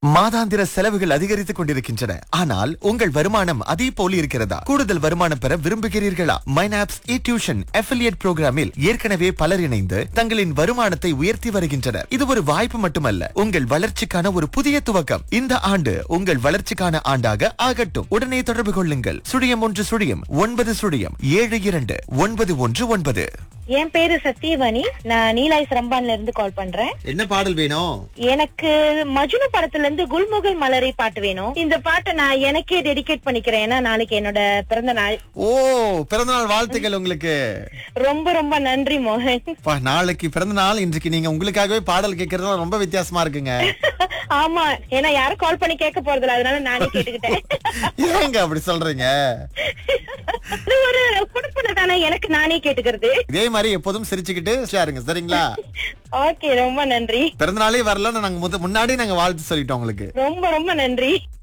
மாதாந்திர செலவுகள் அதிகரித்துக் கொண்டிருக்கின்றன ஆனால் உங்கள் வருமானம் அதே போல இருக்கிறதா கூடுதல் வருமானம் பெற விரும்புகிறீர்களா மைனாப்ஸ் இ டியூஷன் அஃபிலியேட் புரோகிராமில் ஏற்கனவே பலர் இணைந்து தங்களின் வருமானத்தை உயர்த்தி வருகின்றனர் இது ஒரு வாய்ப்பு மட்டுமல்ல உங்கள் வளர்ச்சிக்கான ஒரு புதிய துவக்கம் இந்த ஆண்டு உங்கள் வளர்ச்சிக்கான ஆண்டாக ஆகட்டும் உடனே தொடர்பு கொள்ளுங்கள் சுழியம் ஒன்று சுழியம் ஒன்பது சுழியம் ஏழு இரண்டு ஒன்பது ஒன்று ஒன்பது என் பேரு சத்தியவாணி நான் நீலாய் சிரம்பான்ல இருந்து கால் பண்றேன் என்ன பாடல் வேணும் எனக்கு மஜ்னு படத்துல இருந்து குல்முகல் மலரை பாட்டு வேணும் இந்த பாட்டை நான் எனக்கே டெடிகேட் பண்ணிக்கிறேன் ஏன்னா நாளைக்கு என்னோட பிறந்த நாள் ஓ பிறந்தநாள் வாழ்த்துக்கள் உங்களுக்கு ரொம்ப ரொம்ப நன்றி மோகன் பா, நாளைக்கு பிறந்த நாள் இன்றைக்கு நீங்க உங்களுக்காகவே பாடல் கேட்கறது ரொம்ப வித்தியாசமா இருக்குங்க ஆமா ஏன்னா யாரும் கால் பண்ணி கேட்க போறதில்ல அதனால நானே கேட்டுக்கிட்டேன் ஏங்க அப்படி சொல்றீங்க இது ஒரு குடுப்பனை தானே எனக்கு நானே கேட்டுக்கிறது இதே மாதிரி எப்போதும் சிரிச்சுக்கிட்டு ஷேருங்க சரிங்களா ஓகே ரொம்ப நன்றி பிறந்த நாளே வரலன்னு நாங்க முத- முன்னாடி நாங்க வாழ்த்து சொல்லிட்டோம் உங்களுக்கு ரொம்ப ரொம்ப நன்றி